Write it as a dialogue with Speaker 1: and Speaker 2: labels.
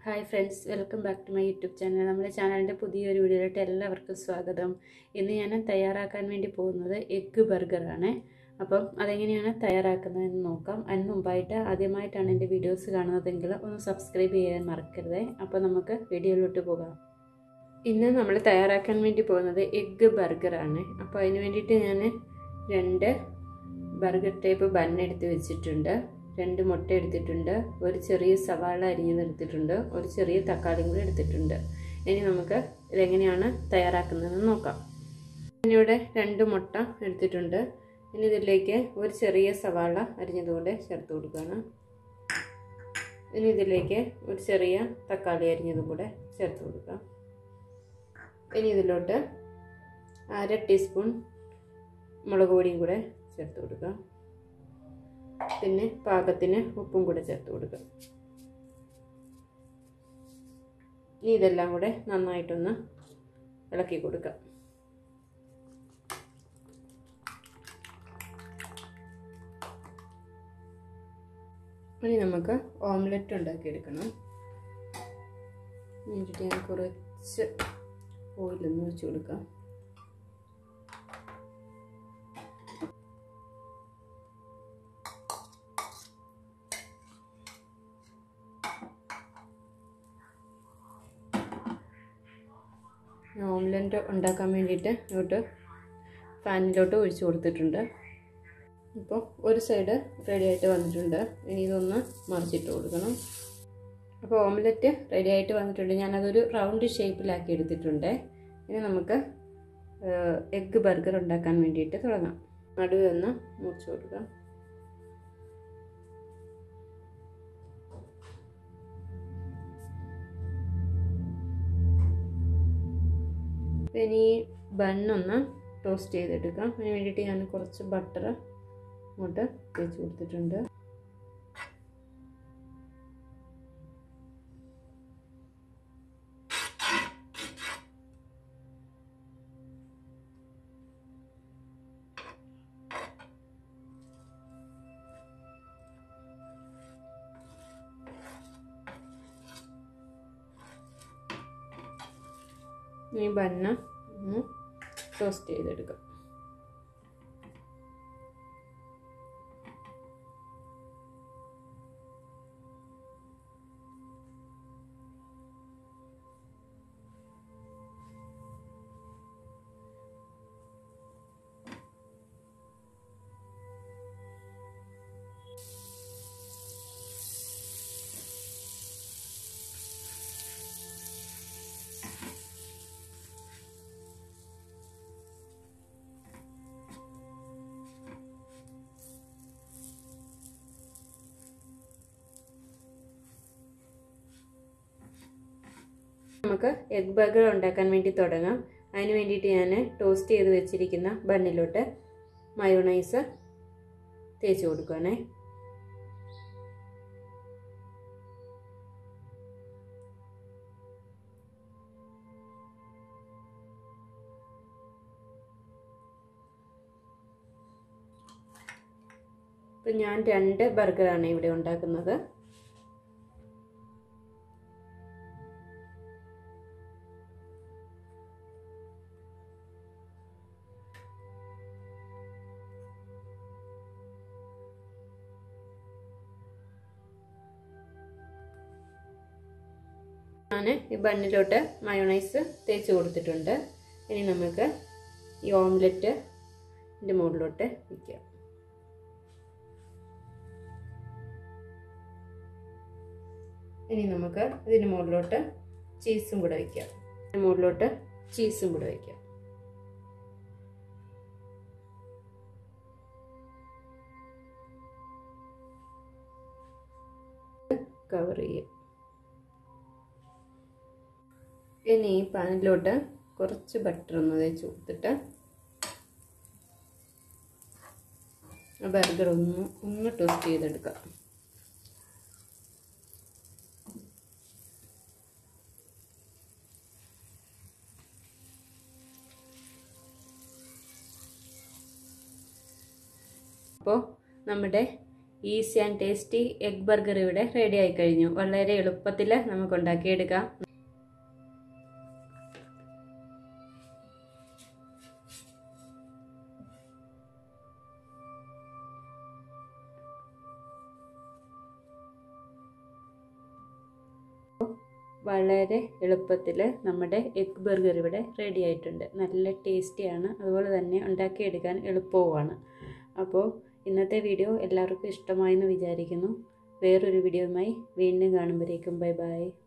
Speaker 1: hi friends welcome back to my YouTube channel നമ്മുടെ ചാനലിൻ്റെ പുതിയൊരു വീഡിയോയിലോട്ട് എല്ലാവർക്കും സ്വാഗതം ഇന്ന് ഞാൻ തയ്യാറാക്കാൻ വേണ്ടി പോകുന്നത് എഗ്ഗ് ബർഗറാണ് അപ്പം അതെങ്ങനെയാണ് തയ്യാറാക്കുന്നതെന്ന് നോക്കാം അതിന് മുമ്പായിട്ട് ആദ്യമായിട്ടാണ് എൻ്റെ വീഡിയോസ് കാണുന്നതെങ്കിൽ ഒന്ന് സബ്സ്ക്രൈബ് ചെയ്യാൻ മറക്കരുത് അപ്പോൾ നമുക്ക് വീഡിയോയിലോട്ട് പോകാം ഇന്ന് നമ്മൾ തയ്യാറാക്കാൻ വേണ്ടി പോകുന്നത് എഗ്ഗ് ബർഗറാണ് അപ്പോൾ അതിന് വേണ്ടിയിട്ട് ഞാൻ രണ്ട് ബർഗർ ടൈപ്പ് ബൺ എടുത്ത് വെച്ചിട്ടുണ്ട് രണ്ട് മുട്ട എടുത്തിട്ടുണ്ട് ഒരു ചെറിയ സവാള അരിഞ്ഞത് എടുത്തിട്ടുണ്ട് ഒരു ചെറിയ തക്കാളിയും കൂടി എടുത്തിട്ടുണ്ട് ഇനി നമുക്ക് ഇതെങ്ങനെയാണ് തയ്യാറാക്കുന്നതെന്ന് നോക്കാം ഞാനിവിടെ രണ്ട് മുട്ട എടുത്തിട്ടുണ്ട് ഇനി ഇതിലേക്ക് ഒരു ചെറിയ സവാള അരിഞ്ഞതുകൊണ്ട് ചേർത്ത് കൊടുക്കുകയാണ് ഇനി ഇതിലേക്ക് ഒരു ചെറിയ തക്കാളി അരിഞ്ഞതും കൂടെ ചേർത്ത് കൊടുക്കാം ഇനി ഇതിലോട്ട് അര ടീസ്പൂൺ മുളക് പൊടിയും കൂടെ ചേർത്ത് കൊടുക്കാം പിന്നെ പാകത്തിന് ഉപ്പും കൂടെ ചേർത്ത് കൊടുക്കുക ഇനി ഇതെല്ലാം കൂടെ നന്നായിട്ടൊന്ന് ഇളക്കി കൊടുക്കാം ഇനി നമുക്ക് ഓംലെറ്റ് ഉണ്ടാക്കിയെടുക്കണം എന്നിട്ട് ഞാൻ കുറച്ച് ഓയിലൊന്ന് വെച്ച് കൊടുക്കാം ഓംലെറ്റ് ഉണ്ടാക്കാൻ വേണ്ടിയിട്ട് ഇങ്ങോട്ട് പാനിലോട്ട് ഒഴിച്ചു കൊടുത്തിട്ടുണ്ട് ഇപ്പോൾ ഒരു സൈഡ് റെഡി ആയിട്ട് വന്നിട്ടുണ്ട് ഇനി ഇതൊന്ന് മറിച്ചിട്ട് കൊടുക്കണം അപ്പോൾ ഓംലെറ്റ് റെഡി ആയിട്ട് വന്നിട്ടുണ്ട് ഞാനതൊരു റൗണ്ട് ഷേപ്പിലാക്കി എടുത്തിട്ടുണ്ട് ഇനി നമുക്ക് എഗ്ഗ് ബർഗർ ഉണ്ടാക്കാൻ വേണ്ടിയിട്ട് തുടങ്ങാം നടുവ് ഒന്ന് മുറിച്ച് കൊടുക്കാം ഇനി ബണ്ണൊന്ന് ടോസ്റ്റ് ചെയ്തെടുക്കാം അതിന് വേണ്ടിയിട്ട് ഞാൻ കുറച്ച് ബട്ടർ അങ്ങോട്ട് തേച്ച് കൊടുത്തിട്ടുണ്ട് ഈ ബണ്ണ ഒന്ന് ടോസ്റ്റ് ചെയ്തെടുക്കാം നമുക്ക് എഗ് ബർഗർ ഉണ്ടാക്കാൻ വേണ്ടി തുടങ്ങാം അതിന് വേണ്ടിയിട്ട് ഞാൻ ടോസ്റ്റ് ചെയ്ത് വെച്ചിരിക്കുന്ന ബണ്ണിലോട്ട് മയോണൈസ് തേച്ച് കൊടുക്കുകയാണേ ഇപ്പം ഞാൻ രണ്ട് ബർഗറാണ് ഇവിടെ ഉണ്ടാക്കുന്നത് ഞാൻ ഈ ബണ്ണിലോട്ട് മയോണൈസ് തേച്ച് കൊടുത്തിട്ടുണ്ട് ഇനി നമുക്ക് ഈ ഓംലെറ്റ് ഇതിൻ്റെ മുകളിലോട്ട് വയ്ക്കാം ഇനി നമുക്ക് ഇതിന് മുകളിലോട്ട് ചീസും കൂടെ വയ്ക്കാം ഇതിന് മുകളിലോട്ട് ചീസും കൂടെ വയ്ക്കാം കവർ ചെയ്യാം ഇനി ഈ പാനിലോട്ട് കുറച്ച് ബട്ടർ ഒന്ന് തേച്ച് കൊടുത്തിട്ട് ആ ബർഗർ ഒന്ന് ഒന്ന് ടോസ്റ്റ് ചെയ്തെടുക്കാം അപ്പോൾ നമ്മുടെ easy and tasty egg burger ഇവിടെ റെഡി ആയി കഴിഞ്ഞു വളരെ എളുപ്പത്തിൽ നമുക്ക് ഉണ്ടാക്കിയെടുക്കാം വളരെ എളുപ്പത്തിൽ നമ്മുടെ എഗ് ബർഗർ ഇവിടെ റെഡി ആയിട്ടുണ്ട് നല്ല ടേസ്റ്റിയാണ് അതുപോലെ തന്നെ ഉണ്ടാക്കിയെടുക്കാൻ എളുപ്പവുമാണ് അപ്പോൾ ഇന്നത്തെ വീഡിയോ എല്ലാവർക്കും ഇഷ്ടമായെന്ന് വിചാരിക്കുന്നു വേറൊരു വീഡിയോയുമായി വീണ്ടും കാണുമ്പോഴേക്കും ബൈ ബൈ